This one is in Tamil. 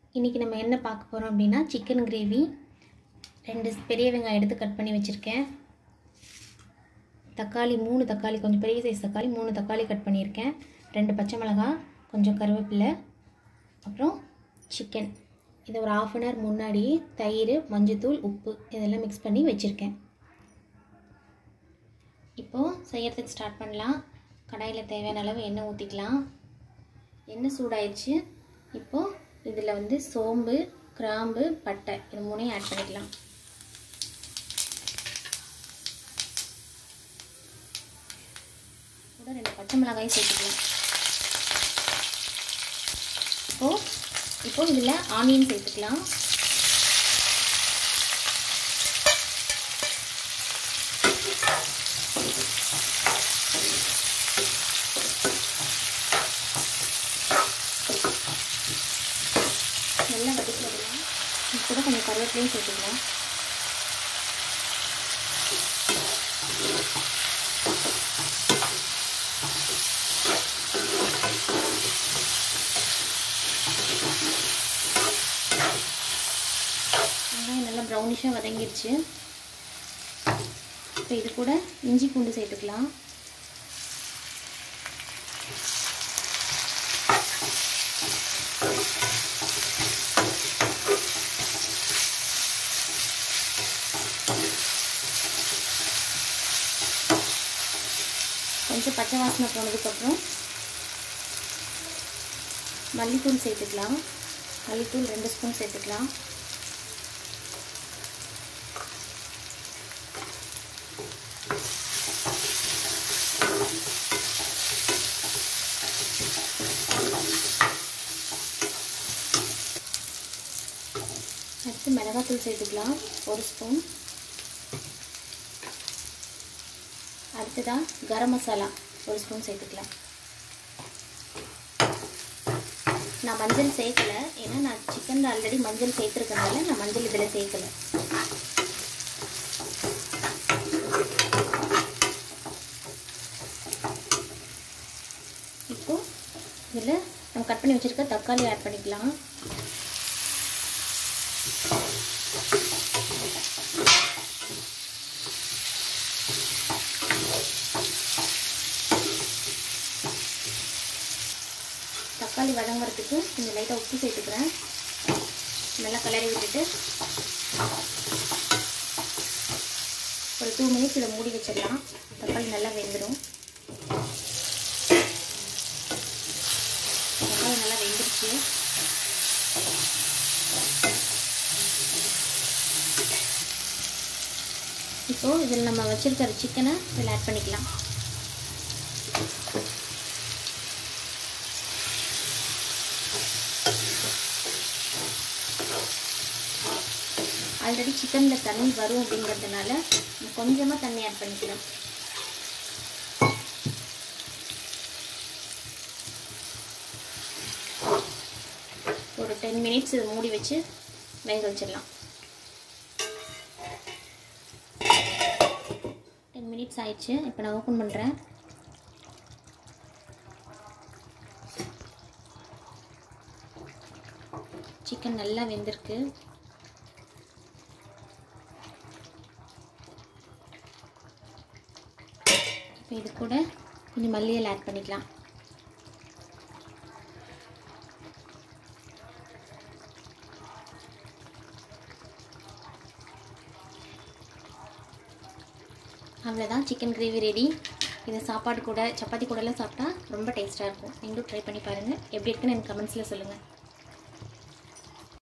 இன்றைக்கி நம்ம என்ன பார்க்க போகிறோம் அப்படின்னா சிக்கன் கிரேவி ரெண்டு பெரிய வெங்காயம் எடுத்து கட் பண்ணி வச்சுருக்கேன் தக்காளி மூணு தக்காளி கொஞ்சம் பெரிய சைஸ் தக்காளி மூணு தக்காளி கட் பண்ணியிருக்கேன் ரெண்டு பச்சை மிளகாய் கொஞ்சம் கருவேப்பிலை அப்புறம் சிக்கன் இதை ஒரு ஆஃப் அன் ஹவர் முன்னாடி தயிர் மஞ்சத்தூள் உப்பு இதெல்லாம் மிக்ஸ் பண்ணி வச்சுருக்கேன் இப்போது செய்யறதுக்கு ஸ்டார்ட் பண்ணலாம் கடாயில் தேவையான அளவு எண்ணெய் ஊற்றிக்கலாம் எண்ணெய் சூடாயிடுச்சு இப்போது இதில் வந்து சோம்பு கிராம்பு பட்டை இது மூணையும் ஆட் பண்ணிக்கலாம் கூட ரெண்டு பச்சை மிளகாயும் சேர்த்துக்கலாம் இப்போது இப்போ இதில் ஆனியன் சேர்த்துக்கலாம் நல்லா வதக்கி விடலாம் இது கூட கொஞ்சம் கருவேப்பிலையும் சேர்த்துக்கலாம் வெங்காயம் நல்லா ப்ரௌனிஷாக வதங்கிருச்சு இப்போ இது கூட இஞ்சி பூண்டு சேர்த்துக்கலாம் கொஞ்சம் பச்சை வாசனை போனதுக்கப்புறம் மல்லித்தூள் சேர்த்துக்கலாம் மல்லித்தூள் ரெண்டு ஸ்பூன் சேர்த்துக்கலாம் அடுத்து மிளகாத்தூள் சேர்த்துக்கலாம் ஒரு ஸ்பூன் அடுத்ததாக கரம் மசாலா ஒரு ஸ்பூன் சேர்த்துக்கலாம் நான் மஞ்சள் சேர்க்கலை ஏன்னா நான் சிக்கனில் ஆல்ரெடி மஞ்சள் சேர்த்துருக்கனால நான் மஞ்சள் இதில் சேர்க்கலை இப்போது இதில் நம்ம கட் பண்ணி வச்சுருக்க தக்காளி ஆட் பண்ணிக்கலாம் தக்காளி வதங்குறதுக்கு கொஞ்சம் லைட்டாக உப்பு சேர்த்துக்கிறேன் நல்லா கிளறி விட்டுட்டு ஒரு டூ மினிட்ஸ் இதை மூடி வச்சிடலாம் தக்காளி நல்லா வெந்துடும் தக்காளி நல்லா வெந்துருச்சு இப்போது இதில் நம்ம வச்சுருக்கிற சிக்கனை இதில் ஆட் பண்ணிக்கலாம் ஆல்ரெடி சிக்கனில் தண்ணி வரும் அப்படிங்கிறதுனால கொஞ்சமாக தண்ணி ஆட் பண்ணிக்கலாம் ஒரு டென் மினிட்ஸ் இதை மூடி வச்சு வேக வச்சிடலாம் டென் மினிட்ஸ் ஆயிடுச்சு இப்போ நான் ஓப்பன் பண்ணுறேன் சிக்கன் நல்லா வெந்திருக்கு இப்போ இது கூட கொஞ்சம் மல்லியல் ஆட் பண்ணிக்கலாம் அவ்வளோதான் சிக்கன் கிரேவி ரெடி இதை சாப்பாடு கூட சப்பாத்தி கூடலாம் சாப்பிட்டா ரொம்ப டேஸ்ட்டாக இருக்கும் நீங்களும் ட்ரை பண்ணி பாருங்கள் எப்படி இருக்குன்னு எனக்கு கமெண்ட்ஸில் சொல்லுங்கள்